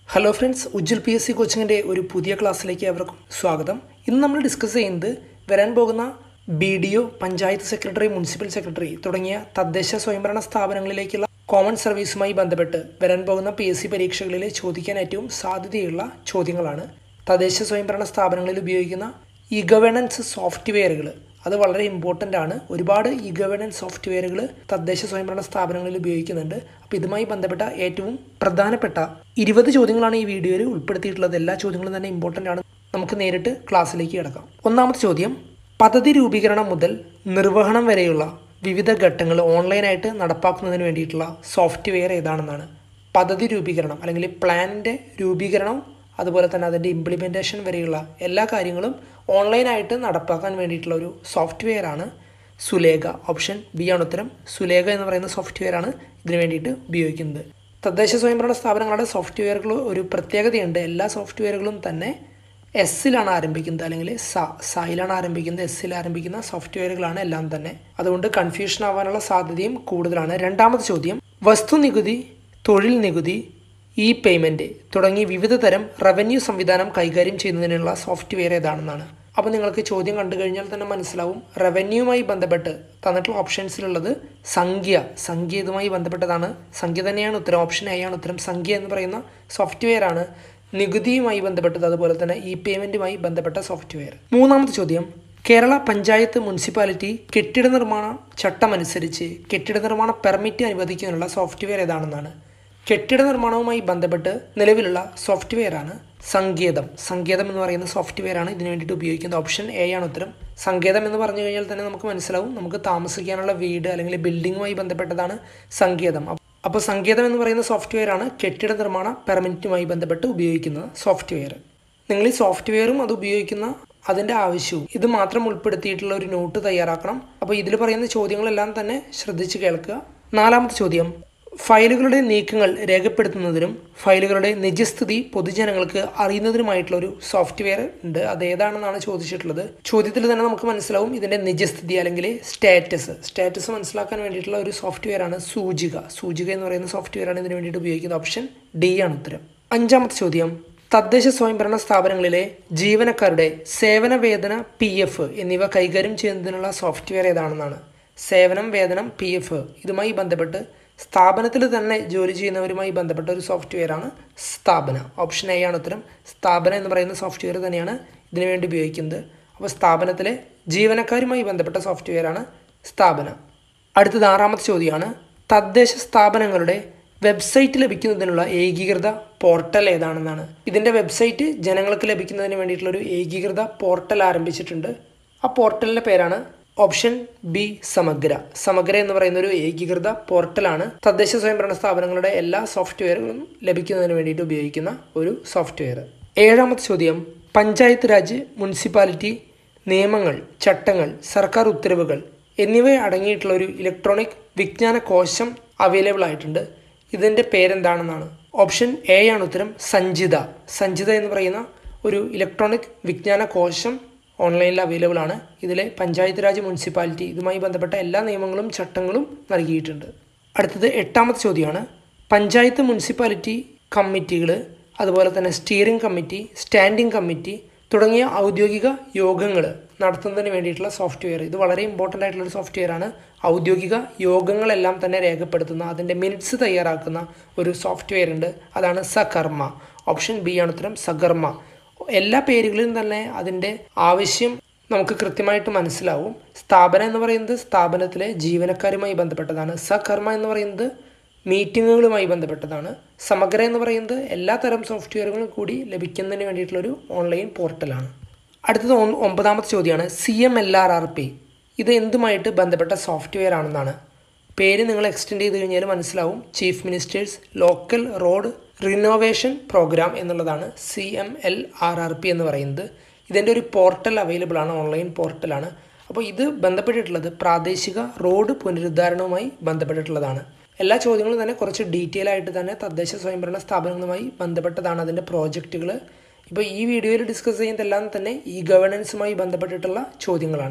hello friends Ujjwal P S C കോച്ചിങ്ങിൻ്റെ ഒരു പുതിയ ക്ലാസ്സിലേക്ക് അവർക്കും സ്വാഗതം ഇന്ന് നമ്മൾ ഡിസ്കസ് ചെയ്യുന്നത് വരാൻ പോകുന്ന B D O panchayat secretary municipal secretary തുടങ്ങിയ തദ്ദേശ സ്വയംഭരണ സ്ഥാപനങ്ങളിലേക്കുള്ള കോമൺ സർവീസുമായി ബന്ധപ്പെട്ട് വരാൻ പോകുന്ന പി എസ് സി പരീക്ഷകളിൽ ചോദിക്കാൻ ഏറ്റവും സാധ്യതയുള്ള ചോദ്യങ്ങളാണ് തദ്ദേശ സ്വയംഭരണ സ്ഥാപനങ്ങളിൽ ഉപയോഗിക്കുന്ന ഇ ഗവേണൻസ് സോഫ്റ്റ്വെയറുകൾ അത് വളരെ ഇമ്പോർട്ടൻ്റ് ആണ് ഒരുപാട് ഇ ഗവേണൻസ് സോഫ്റ്റ്വെയറുകൾ തദ്ദേശ സ്വയംഭരണ സ്ഥാപനങ്ങളിൽ ഉപയോഗിക്കുന്നുണ്ട് അപ്പോൾ ഇതുമായി ബന്ധപ്പെട്ട ഏറ്റവും പ്രധാനപ്പെട്ട ഇരുപത് ചോദ്യങ്ങളാണ് ഈ വീഡിയോയിൽ ഉൾപ്പെടുത്തിയിട്ടുള്ളത് എല്ലാ ചോദ്യങ്ങളും തന്നെ ഇമ്പോർട്ടൻ്റ് ആണ് നമുക്ക് നേരിട്ട് ക്ലാസ്സിലേക്ക് കിടക്കാം ഒന്നാമത്തെ ചോദ്യം പദ്ധതി രൂപീകരണം മുതൽ നിർവഹണം വരെയുള്ള വിവിധ ഘട്ടങ്ങൾ ഓൺലൈനായിട്ട് നടപ്പാക്കുന്നതിന് വേണ്ടിയിട്ടുള്ള സോഫ്റ്റ്വെയർ ഏതാണെന്നാണ് പദ്ധതി രൂപീകരണം അല്ലെങ്കിൽ പ്ലാനിൻ്റെ രൂപീകരണം അതുപോലെ തന്നെ അതിൻ്റെ ഇംപ്ലിമെൻറ്റേഷൻ വരെയുള്ള എല്ലാ കാര്യങ്ങളും ഓൺലൈനായിട്ട് നടപ്പാക്കാൻ വേണ്ടിയിട്ടുള്ള ഒരു സോഫ്റ്റ്വെയർ ആണ് സുലേഖ ഓപ്ഷൻ ബി ആണ് ഉത്തരം സുലേഖ എന്ന് പറയുന്ന സോഫ്റ്റ്വെയർ ആണ് ഇതിനു വേണ്ടിയിട്ട് ഉപയോഗിക്കുന്നത് തദ്ദേശ സ്വയംഭരണ സ്ഥാപനങ്ങളുടെ സോഫ്റ്റ്വെയറുകൾ ഒരു പ്രത്യേകതയുണ്ട് എല്ലാ സോഫ്റ്റ്വെയറുകളും തന്നെ എസ്സിലാണ് ആരംഭിക്കുന്നത് അല്ലെങ്കിൽ സ സായിലാണ് ആരംഭിക്കുന്നത് എസ്സിൽ ആരംഭിക്കുന്ന സോഫ്റ്റ്വെയറുകളാണ് എല്ലാം തന്നെ അതുകൊണ്ട് കൺഫ്യൂഷൻ ആവാനുള്ള സാധ്യതയും കൂടുതലാണ് രണ്ടാമത്തെ ചോദ്യം വസ്തുനികുതി തൊഴിൽ നികുതി ഇ പേയ്മെൻറ്റ് തുടങ്ങി വിവിധ തരം റവന്യൂ സംവിധാനം കൈകാര്യം ചെയ്യുന്നതിനുള്ള സോഫ്റ്റ്വെയർ ഏതാണെന്നാണ് അപ്പോൾ നിങ്ങൾക്ക് ചോദ്യം കണ്ടു കഴിഞ്ഞാൽ തന്നെ മനസ്സിലാവും റവന്യൂവുമായി ബന്ധപ്പെട്ട് തന്നിട്ടുള്ള ഓപ്ഷൻസിലുള്ളത് സംഖ്യ സംഖ്യ ഇതുമായി ബന്ധപ്പെട്ടതാണ് സംഖ്യ തന്നെയാണ് ഉത്തരം ഓപ്ഷൻ എ ആണ് ഉത്തരം സംഖ്യ എന്ന് പറയുന്ന സോഫ്റ്റ്വെയർ ആണ് നികുതിയുമായി ബന്ധപ്പെട്ടത് അതുപോലെ തന്നെ ഇ പേയ്മെൻറ്റുമായി ബന്ധപ്പെട്ട സോഫ്റ്റ്വെയർ മൂന്നാമത്തെ ചോദ്യം കേരള പഞ്ചായത്ത് മുനിസിപ്പാലിറ്റി കെട്ടിട നിർമ്മാണ ചട്ടമനുസരിച്ച് കെട്ടിട നിർമ്മാണ പെർമിറ്റ് അനുവദിക്കുന്നതിനുള്ള സോഫ്റ്റ്വെയർ ഏതാണെന്നാണ് കെട്ടിട നിർമ്മാണവുമായി ബന്ധപ്പെട്ട് നിലവിലുള്ള സോഫ്റ്റ്വെയർ ആണ് സങ്കേതം സങ്കേതം എന്ന് പറയുന്ന സോഫ്റ്റ്വെയർ ആണ് ഇതിനു വേണ്ടിയിട്ട് ഉപയോഗിക്കുന്നത് ഓപ്ഷൻ എ ആണ് ഉത്തരം സങ്കേതം എന്ന് പറഞ്ഞു കഴിഞ്ഞാൽ തന്നെ നമുക്ക് മനസ്സിലാവും നമുക്ക് താമസിക്കാനുള്ള വീട് അല്ലെങ്കിൽ ബിൽഡിങ്ങുമായി ബന്ധപ്പെട്ടതാണ് സങ്കേതം അപ്പോൾ സങ്കേതം എന്ന് പറയുന്ന സോഫ്റ്റ്വെയർ ആണ് കെട്ടിട നിർമ്മാണ പെർമിറ്റുമായി ബന്ധപ്പെട്ട് ഉപയോഗിക്കുന്ന സോഫ്റ്റ്വെയർ നിങ്ങൾ ഈ സോഫ്റ്റ്വെയറും അത് ഉപയോഗിക്കുന്ന അതിൻ്റെ ആവശ്യവും ഇത് മാത്രം ഉൾപ്പെടുത്തിയിട്ടുള്ള ഒരു നോട്ട് തയ്യാറാക്കണം അപ്പോൾ ഇതിൽ പറയുന്ന ചോദ്യങ്ങളെല്ലാം തന്നെ ശ്രദ്ധിച്ച് കേൾക്കുക നാലാമത്തെ ചോദ്യം ഫയലുകളുടെ നീക്കങ്ങൾ രേഖപ്പെടുത്തുന്നതിനും ഫയലുകളുടെ നിജസ്ഥിതി പൊതുജനങ്ങൾക്ക് അറിയുന്നതിനുമായിട്ടുള്ള ഒരു സോഫ്റ്റ്വെയർ ഉണ്ട് അത് ഏതാണെന്നാണ് ചോദിച്ചിട്ടുള്ളത് ചോദ്യത്തിൽ തന്നെ നമുക്ക് മനസ്സിലാവും ഇതിൻ്റെ നിജസ്ഥിതി അല്ലെങ്കിൽ സ്റ്റാറ്റസ് സ്റ്റാറ്റസ് മനസ്സിലാക്കാൻ വേണ്ടിയിട്ടുള്ള ഒരു സോഫ്റ്റ്വെയർ ആണ് സൂചിക സൂചിക എന്ന് പറയുന്ന സോഫ്റ്റ്വെയർ ആണ് ഇതിനു വേണ്ടിയിട്ട് ഉപയോഗിക്കുന്ന ഓപ്ഷൻ ഡി ആണ് ഉത്തരം അഞ്ചാമത്തെ ചോദ്യം തദ്ദേശ സ്വയംഭരണ സ്ഥാപനങ്ങളിലെ ജീവനക്കാരുടെ സേവന വേതന പി എഫ് എന്നിവ കൈകാര്യം ചെയ്യുന്നതിനുള്ള സോഫ്റ്റ്വെയർ ഏതാണെന്നാണ് സേവനം വേതനം പി എഫ് ഇതുമായി ബന്ധപ്പെട്ട് സ്ഥാപനത്തിൽ തന്നെ ജോലി ചെയ്യുന്നവരുമായി ബന്ധപ്പെട്ട ഒരു സോഫ്റ്റ്വെയർ ആണ് സ്ഥാപന ഓപ്ഷൻ എ ആണ് ഉത്തരം സ്ഥാപന എന്ന് പറയുന്ന സോഫ്റ്റ്വെയർ തന്നെയാണ് ഇതിനു വേണ്ടി ഉപയോഗിക്കുന്നത് അപ്പോൾ സ്ഥാപനത്തിലെ ജീവനക്കാരുമായി ബന്ധപ്പെട്ട സോഫ്റ്റ്വെയർ ആണ് സ്ഥാപന അടുത്തത് ആറാമത്തെ ചോദ്യമാണ് തദ്ദേശ സ്ഥാപനങ്ങളുടെ വെബ്സൈറ്റ് ലഭിക്കുന്നതിനുള്ള ഏകീകൃത പോർട്ടൽ ഏതാണെന്നാണ് ഇതിൻ്റെ വെബ്സൈറ്റ് ജനങ്ങൾക്ക് ലഭിക്കുന്നതിന് വേണ്ടിയിട്ടുള്ള ഒരു ഏകീകൃത പോർട്ടൽ ആരംഭിച്ചിട്ടുണ്ട് ആ പോർട്ടലിൻ്റെ പേരാണ് ഓപ്ഷൻ ബി സമഗ്ര സമഗ്ര എന്ന് പറയുന്ന ഒരു ഏകീകൃത പോർട്ടലാണ് തദ്ദേശ സ്വയംഭരണ സ്ഥാപനങ്ങളുടെ എല്ലാ സോഫ്റ്റ്വെയറുകളും ലഭിക്കുന്നതിന് വേണ്ടിയിട്ട് ഉപയോഗിക്കുന്ന ഒരു സോഫ്റ്റ്വെയർ ഏഴാമത്തെ ചോദ്യം പഞ്ചായത്ത് രാജ് മുനിസിപ്പാലിറ്റി നിയമങ്ങൾ ചട്ടങ്ങൾ സർക്കാർ ഉത്തരവുകൾ എന്നിവ അടങ്ങിയിട്ടുള്ള ഒരു ഇലക്ട്രോണിക് വിജ്ഞാന കോശം അവൈലബിൾ ആയിട്ടുണ്ട് ഇതിൻ്റെ പേരെന്താണെന്നാണ് ഓപ്ഷൻ എ ആണ് ഉത്തരം സഞ്ചിത സഞ്ചിത എന്ന് പറയുന്ന ഒരു ഇലക്ട്രോണിക് വിജ്ഞാന കോശം ഓൺലൈനിൽ അവൈലബിൾ ആണ് ഇതിലെ പഞ്ചായത്ത് രാജ് മുനിസിപ്പാലിറ്റി ഇതുമായി ബന്ധപ്പെട്ട എല്ലാ നിയമങ്ങളും ചട്ടങ്ങളും നൽകിയിട്ടുണ്ട് അടുത്തത് എട്ടാമത്തെ ചോദ്യമാണ് പഞ്ചായത്ത് മുനിസിപ്പാലിറ്റി കമ്മിറ്റികൾ അതുപോലെ തന്നെ സ്റ്റിയറിംഗ് കമ്മിറ്റി സ്റ്റാൻഡിംഗ് കമ്മിറ്റി തുടങ്ങിയ ഔദ്യോഗിക യോഗങ്ങൾ നടത്തുന്നതിന് വേണ്ടിയിട്ടുള്ള സോഫ്റ്റ്വെയർ ഇത് വളരെ ഇമ്പോർട്ടൻ്റ് ആയിട്ടുള്ള ഒരു സോഫ്റ്റ്വെയർ ആണ് ഔദ്യോഗിക യോഗങ്ങളെല്ലാം തന്നെ രേഖപ്പെടുത്തുന്ന അതിൻ്റെ മിനിറ്റ്സ് തയ്യാറാക്കുന്ന ഒരു സോഫ്റ്റ്വെയർ ഉണ്ട് അതാണ് സകർമ്മ ഓപ്ഷൻ ബി ആണ് ഉത്തരം സകർമ്മ എല്ലാ പേരുകളിലും തന്നെ അതിൻ്റെ ആവശ്യം നമുക്ക് കൃത്യമായിട്ട് മനസ്സിലാവും സ്ഥാപനം എന്ന് പറയുന്നത് സ്ഥാപനത്തിലെ ജീവനക്കാരുമായി ബന്ധപ്പെട്ടതാണ് സകർമ്മ എന്ന് പറയുന്നത് മീറ്റിങ്ങുകളുമായി ബന്ധപ്പെട്ടതാണ് സമഗ്ര എന്ന് പറയുന്നത് എല്ലാ തരം സോഫ്റ്റ്വെയറുകളും കൂടി ലഭിക്കുന്നതിന് വേണ്ടിയിട്ടുള്ളൊരു ഓൺലൈൻ പോർട്ടലാണ് അടുത്തത് ഒമ്പതാമത്തെ ചോദ്യമാണ് C M L R R P ഇത് എന്തുമായിട്ട് ബന്ധപ്പെട്ട സോഫ്റ്റ്വെയർ ആണെന്നാണ് പേര് നിങ്ങൾ എക്സ്റ്റെൻഡ് ചെയ്ത് കഴിഞ്ഞാൽ മനസ്സിലാവും chief ministers local road renovation programme എന്നുള്ളതാണ് C M L R R P എന്ന് പറയുന്നത് ഇതിൻ്റെ ഒരു പോർട്ടൽ അവൈലബിൾ ആണ് ഓൺലൈൻ പോർട്ടലാണ് അപ്പോൾ ഇത് ബന്ധപ്പെട്ടിട്ടുള്ളത് പ്രാദേശിക റോഡ് പുനരുദ്ധാരണവുമായി ബന്ധപ്പെട്ടിട്ടുള്ളതാണ് എല്ലാ ചോദ്യങ്ങളും തന്നെ കുറച്ച് ഡീറ്റെയിൽ ആയിട്ട് തന്നെ തദ്ദേശ സ്വയംഭരണ സ്ഥാപനങ്ങളുമായി ബന്ധപ്പെട്ടതാണ് അതിൻ്റെ പ്രോജക്റ്റുകൾ ഇപ്പോൾ ഈ വീഡിയോയിൽ ഡിസ്കസ് ചെയ്യുന്നതെല്ലാം തന്നെ ഈ ഗവേണൻസുമായി ബന്ധപ്പെട്ടിട്ടുള്ള ചോദ്യങ്ങളാണ്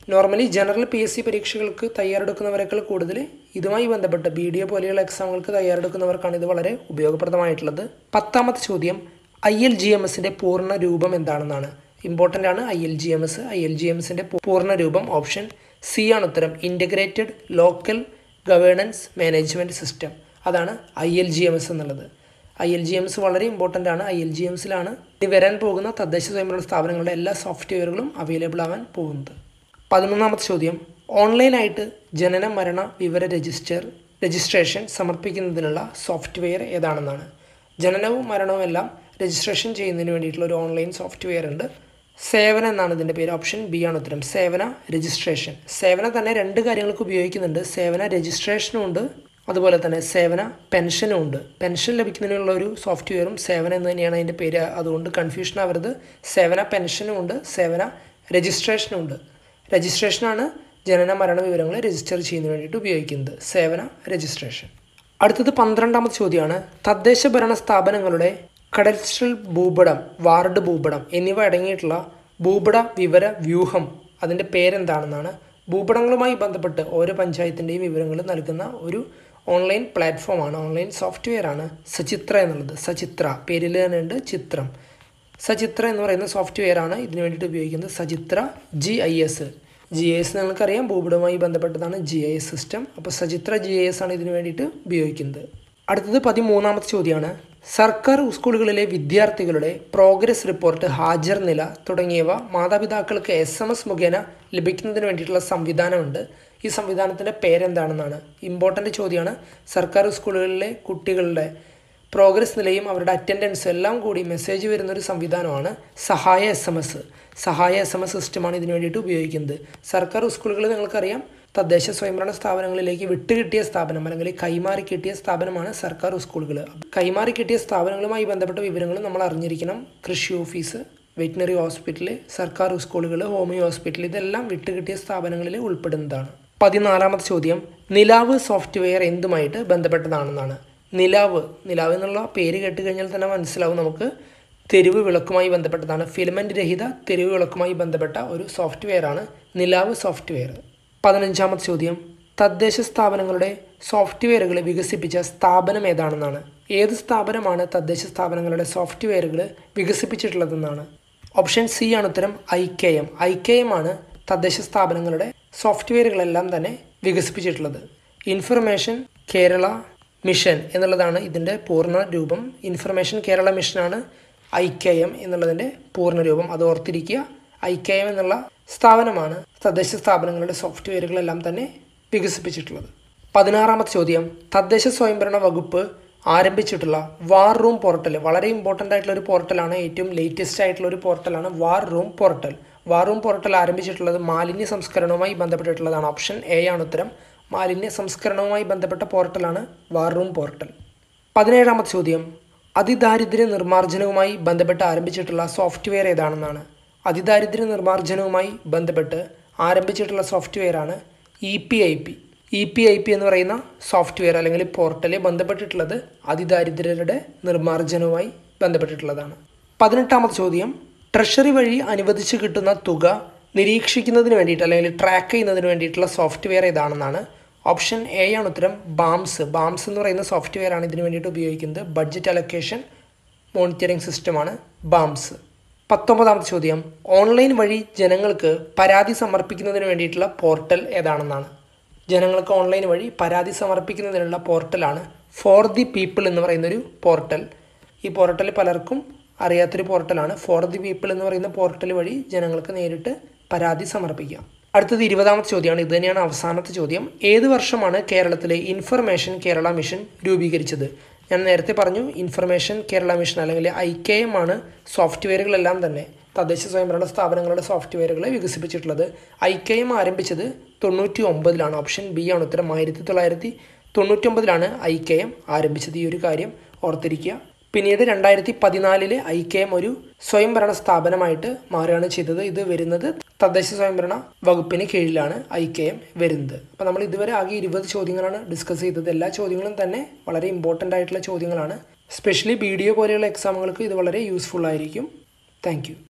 normally general P S C പരീക്ഷകൾക്ക് തയ്യാറെടുക്കുന്നവരെക്കാൾ കൂടുതൽ ഇതുമായി ബന്ധപ്പെട്ട് ബി ഡി എ പോലെയുള്ള എക്സാമുകൾക്ക് തയ്യാറെടുക്കുന്നവർക്കാണ് ഇത് വളരെ ഉപയോഗപ്രദമായിട്ടുള്ളത് പത്താമത്തെ ചോദ്യം ഐ എൽ ജി എം എസിൻ്റെ പൂർണ്ണ രൂപം എന്താണെന്നാണ് ഇമ്പോർട്ടൻ്റ് ആണ് I L G M S I L G M എസിൻ്റെ പൂർണ്ണ രൂപം ഓപ്ഷൻ സി ആണ് ഉത്തരം integrated local governance management system അതാണ് I L G M S എന്നുള്ളത് I L G M S വളരെ ഇമ്പോർട്ടൻ്റ് ആണ് ഐ എൽ ജി എം എസിലാണ് ഇനി വരാൻ പോകുന്ന തദ്ദേശ സ്വയംഭരണ സ്ഥാപനങ്ങളുടെ എല്ലാ സോഫ്റ്റ്വെയറുകളും അവൈലബിൾ ആവാൻ പോകുന്നത് പതിനൊന്നാമത്തെ ചോദ്യം ഓൺലൈനായിട്ട് ജനന മരണ വിവര രജിസ്റ്റർ രജിസ്ട്രേഷൻ സമർപ്പിക്കുന്നതിനുള്ള സോഫ്റ്റ്വെയർ ഏതാണെന്നാണ് ജനനവും മരണവും എല്ലാം രജിസ്ട്രേഷൻ ചെയ്യുന്നതിന് വേണ്ടിയിട്ടുള്ള ഒരു ഓൺലൈൻ സോഫ്റ്റ്വെയർ ഉണ്ട് സേവന എന്നാണ് ഇതിൻ്റെ പേര് ഓപ്ഷൻ ബി ആണ് ഉത്തരം സേവന രജിസ്ട്രേഷൻ സേവന തന്നെ രണ്ട് കാര്യങ്ങൾക്ക് ഉപയോഗിക്കുന്നുണ്ട് സേവന രജിസ്ട്രേഷനും ഉണ്ട് അതുപോലെ തന്നെ സേവന പെൻഷനും ഉണ്ട് പെൻഷൻ ലഭിക്കുന്നതിനുള്ള ഒരു സോഫ്റ്റ്വെയറും സേവന എന്ന് തന്നെയാണ് അതിൻ്റെ പേര് അതുകൊണ്ട് കൺഫ്യൂഷൻ ആവരുത് സേവന പെൻഷനും ഉണ്ട് സേവന രജിസ്ട്രേഷനും ഉണ്ട് രജിസ്ട്രേഷനാണ് ജനന മരണ വിവരങ്ങൾ രജിസ്റ്റർ ചെയ്യുന്നതിന് വേണ്ടിയിട്ട് ഉപയോഗിക്കുന്നത് സേവന രജിസ്ട്രേഷൻ അടുത്തത് പന്ത്രണ്ടാമത്തെ ചോദ്യമാണ് തദ്ദേശ ഭരണ സ്ഥാപനങ്ങളുടെ കഡസ്ട്രൽ ഭൂപടം വാർഡ് ഭൂപടം എന്നിവ അടങ്ങിയിട്ടുള്ള ഭൂപട വിവര വ്യൂഹം അതിൻ്റെ പേരെന്താണെന്നാണ് ഭൂപടങ്ങളുമായി ബന്ധപ്പെട്ട് ഓരോ പഞ്ചായത്തിൻ്റെയും വിവരങ്ങൾ നൽകുന്ന ഒരു ഓൺലൈൻ പ്ലാറ്റ്ഫോമാണ് ഓൺലൈൻ സോഫ്റ്റ്വെയർ ആണ് സചിത്ര എന്നുള്ളത് സചിത്ര പേരിൽ തന്നെ ഉണ്ട് ചിത്രം സചിത്ര എന്ന് പറയുന്ന സോഫ്റ്റ്വെയർ ആണ് ഇതിനു വേണ്ടിയിട്ട് ഉപയോഗിക്കുന്നത് Sachitra G I S G I S നിങ്ങൾക്കറിയാം ഭൂപടവുമായി ബന്ധപ്പെട്ടതാണ് ജി ഐ എസ് സിസ്റ്റം അപ്പോൾ സചിത്ര ജി ഐ എസ് ആണ് ഇതിനു വേണ്ടിയിട്ട് ഉപയോഗിക്കുന്നത് അടുത്തത് പതിമൂന്നാമത്തെ ചോദ്യമാണ് സർക്കാർ സ്കൂളുകളിലെ വിദ്യാർത്ഥികളുടെ പ്രോഗ്രസ് റിപ്പോർട്ട് ഹാജർ നില തുടങ്ങിയവ മാതാപിതാക്കൾക്ക് എസ് എം എസ് മുഖേന ലഭിക്കുന്നതിന് വേണ്ടിയിട്ടുള്ള സംവിധാനമുണ്ട് ഈ സംവിധാനത്തിൻ്റെ പേരെന്താണെന്നാണ് ഇമ്പോർട്ടൻ്റ് ചോദ്യമാണ് സർക്കാർ സ്കൂളുകളിലെ കുട്ടികളുടെ പ്രോഗ്രസ് നിലയും അവരുടെ അറ്റൻഡൻസ് എല്ലാം കൂടി മെസ്സേജ് വരുന്നൊരു സംവിധാനമാണ് Sahaya S M S Sahaya S M S സിസ്റ്റമാണ് ഇതിനു വേണ്ടിയിട്ട് ഉപയോഗിക്കുന്നത് സർക്കാർ സ്കൂളുകൾ നിങ്ങൾക്കറിയാം തദ്ദേശ സ്വയംഭരണ സ്ഥാപനങ്ങളിലേക്ക് വിട്ടുകിട്ടിയ സ്ഥാപനം അല്ലെങ്കിൽ കൈമാറി കിട്ടിയ സ്ഥാപനമാണ് സർക്കാർ സ്കൂളുകൾ കൈമാറി കിട്ടിയ സ്ഥാപനങ്ങളുമായി ബന്ധപ്പെട്ട വിവരങ്ങൾ നമ്മൾ അറിഞ്ഞിരിക്കണം കൃഷി ഓഫീസ് വെറ്റിനറി ഹോസ്പിറ്റൽ സർക്കാർ സ്കൂളുകൾ ഹോമിയോ ഹോസ്പിറ്റൽ ഇതെല്ലാം വിട്ടുകിട്ടിയ സ്ഥാപനങ്ങളിൽ ഉൾപ്പെടുന്നതാണ് പതിനാലാമത്തെ ചോദ്യം നിലാവ് സോഫ്റ്റ്വെയർ എന്തുമായിട്ട് ബന്ധപ്പെട്ടതാണെന്നാണ് നിലാവ് നിലാവ് എന്നുള്ള പേര് കേട്ട് കഴിഞ്ഞാൽ തന്നെ മനസ്സിലാവും നമുക്ക് തെരുവ് വിളക്കുമായി ബന്ധപ്പെട്ടതാണ് ഫിലമെൻ്റ് രഹിത തെരുവ് വിളക്കുമായി ബന്ധപ്പെട്ട ഒരു സോഫ്റ്റ്വെയർ ആണ് നിലാവ് സോഫ്റ്റ്വെയർ പതിനഞ്ചാമത്തെ ചോദ്യം തദ്ദേശ സ്ഥാപനങ്ങളുടെ സോഫ്റ്റ്വെയറുകൾ വികസിപ്പിച്ച സ്ഥാപനം ഏതാണെന്നാണ് ഏത് സ്ഥാപനമാണ് തദ്ദേശ സ്ഥാപനങ്ങളുടെ സോഫ്റ്റ്വെയറുകൾ വികസിപ്പിച്ചിട്ടുള്ളതെന്നാണ് ഓപ്ഷൻ സി ആണ് ഉത്തരം I K M I K M ആണ് തദ്ദേശ സ്ഥാപനങ്ങളുടെ സോഫ്റ്റ്വെയറുകളെല്ലാം തന്നെ വികസിപ്പിച്ചിട്ടുള്ളത് ഇൻഫർമേഷൻ കേരള മിഷൻ എന്നുള്ളതാണ് ഇതിൻ്റെ പൂർണ്ണ രൂപം ഇൻഫർമേഷൻ കേരള മിഷനാണ് ഐ കെ എം എന്നുള്ളതിൻ്റെ പൂർണ്ണ രൂപം അത് ഓർത്തിരിക്കുക ഐ കെ എം എന്നുള്ള സ്ഥാപനമാണ് തദ്ദേശ സ്ഥാപനങ്ങളുടെ സോഫ്റ്റ്വെയറുകളെല്ലാം തന്നെ വികസിപ്പിച്ചിട്ടുള്ളത് പതിനാറാമത്തെ ചോദ്യം തദ്ദേശ സ്വയംഭരണ വകുപ്പ് ആരംഭിച്ചിട്ടുള്ള വാർ റൂം പോർട്ടൽ വളരെ ഇമ്പോർട്ടൻ്റ് ആയിട്ടുള്ള ഒരു പോർട്ടലാണ് ഏറ്റവും ലേറ്റസ്റ്റ് ആയിട്ടുള്ള ഒരു പോർട്ടലാണ് war room portal war room portal ആരംഭിച്ചിട്ടുള്ളത് മാലിന്യ സംസ്കരണവുമായി ബന്ധപ്പെട്ടിട്ടുള്ളതാണ് ഓപ്ഷൻ എ ആണ് ഉത്തരം മാലിന്യ സംസ്കരണവുമായി ബന്ധപ്പെട്ട പോർട്ടലാണ് വാർ റൂം പോർട്ടൽ പതിനേഴാമത്തെ ചോദ്യം അതിദാരിദ്ര്യ നിർമ്മാർജ്ജനവുമായി ബന്ധപ്പെട്ട് ആരംഭിച്ചിട്ടുള്ള സോഫ്റ്റ്വെയർ ഏതാണെന്നാണ് അതിദാരിദ്ര്യ നിർമ്മാർജ്ജനവുമായി ബന്ധപ്പെട്ട് ആരംഭിച്ചിട്ടുള്ള സോഫ്റ്റ്വെയറാണ് E P I P E P I P എന്ന് പറയുന്ന സോഫ്റ്റ്വെയർ അല്ലെങ്കിൽ പോർട്ടൽ ബന്ധപ്പെട്ടിട്ടുള്ളത് അതിദാരിദ്ര്യരുടെ നിർമ്മാർജ്ജനവുമായി ബന്ധപ്പെട്ടിട്ടുള്ളതാണ് പതിനെട്ടാമത്തെ ചോദ്യം ട്രഷറി വഴി അനുവദിച്ച് കിട്ടുന്ന തുക നിരീക്ഷിക്കുന്നതിന് വേണ്ടിയിട്ട് അല്ലെങ്കിൽ ട്രാക്ക് ചെയ്യുന്നതിന് വേണ്ടിയിട്ടുള്ള സോഫ്റ്റ്വെയർ ഏതാണെന്നാണ് ഓപ്ഷൻ എ ആണ് ഉത്തരം ബാംസ് ബാംസ് എന്ന് പറയുന്ന സോഫ്റ്റ്വെയർ ആണ് ഇതിന് വേണ്ടിയിട്ട് ഉപയോഗിക്കുന്നത് ബഡ്ജറ്റ് അലൊക്കേഷൻ മോണിറ്ററിംഗ് സിസ്റ്റമാണ് ബാംസ് പത്തൊമ്പതാമത്തെ ചോദ്യം ഓൺലൈൻ വഴി ജനങ്ങൾക്ക് പരാതി സമർപ്പിക്കുന്നതിന് വേണ്ടിയിട്ടുള്ള പോർട്ടൽ ഏതാണെന്നാണ് ജനങ്ങൾക്ക് ഓൺലൈൻ വഴി പരാതി സമർപ്പിക്കുന്നതിനുള്ള പോർട്ടലാണ് ഫോർ ദി പീപ്പിൾ എന്ന് പറയുന്നൊരു പോർട്ടൽ ഈ പോർട്ടൽ പലർക്കും അറിയാത്തൊരു പോർട്ടലാണ് ഫോർ ദി പീപ്പിൾ എന്ന് പറയുന്ന പോർട്ടൽ വഴി ജനങ്ങൾക്ക് നേരിട്ട് പരാതി സമർപ്പിക്കാം അടുത്തത് ഇരുപതാമത്തെ ചോദ്യമാണ് ഇത് തന്നെയാണ് അവസാനത്തെ ചോദ്യം ഏത് വർഷമാണ് കേരളത്തിലെ ഇൻഫർമേഷൻ കേരള മിഷൻ രൂപീകരിച്ചത് ഞാൻ നേരത്തെ പറഞ്ഞു ഇൻഫർമേഷൻ കേരള മിഷൻ അല്ലെങ്കിൽ ഐ കെ എം ആണ് സോഫ്റ്റ്വെയറുകളെല്ലാം തന്നെ തദ്ദേശ സ്വയംഭരണ സ്ഥാപനങ്ങളുടെ സോഫ്റ്റ്വെയറുകൾ വികസിപ്പിച്ചിട്ടുള്ളത് ഐ കെ എം ആരംഭിച്ചത് തൊണ്ണൂറ്റി ഒമ്പതിലാണ് ഓപ്ഷൻ ബി ആണ് ഉത്തരം ആയിരത്തി തൊള്ളായിരത്തി തൊണ്ണൂറ്റി ഒമ്പതിലാണ് ഐ കെ എം ആരംഭിച്ചത് ഈ ഒരു കാര്യം ഓർത്തിരിക്കുക പിന്നീട് രണ്ടായിരത്തി പതിനാലില് ഐ കെ എം ഒരു സ്വയംഭരണ സ്ഥാപനമായിട്ട് മാറുകയാണ് ചെയ്തത് ഇത് വരുന്നത് തദ്ദേശ സ്വയംഭരണ വകുപ്പിന് കീഴിലാണ് ഐ കെ എം വരുന്നത് അപ്പോൾ നമ്മൾ ഇതുവരെ ആകെ ഇരുപത് ചോദ്യങ്ങളാണ് ഡിസ്കസ് ചെയ്തത് എല്ലാ ചോദ്യങ്ങളും തന്നെ വളരെ ഇമ്പോർട്ടൻ്റ് ആയിട്ടുള്ള ചോദ്യങ്ങളാണ് സ്പെഷ്യലി ബി ഡി ഒ പോലെയുള്ള എക്സാമുകൾക്ക് ഇത് വളരെ യൂസ്ഫുൾ ആയിരിക്കും താങ്ക്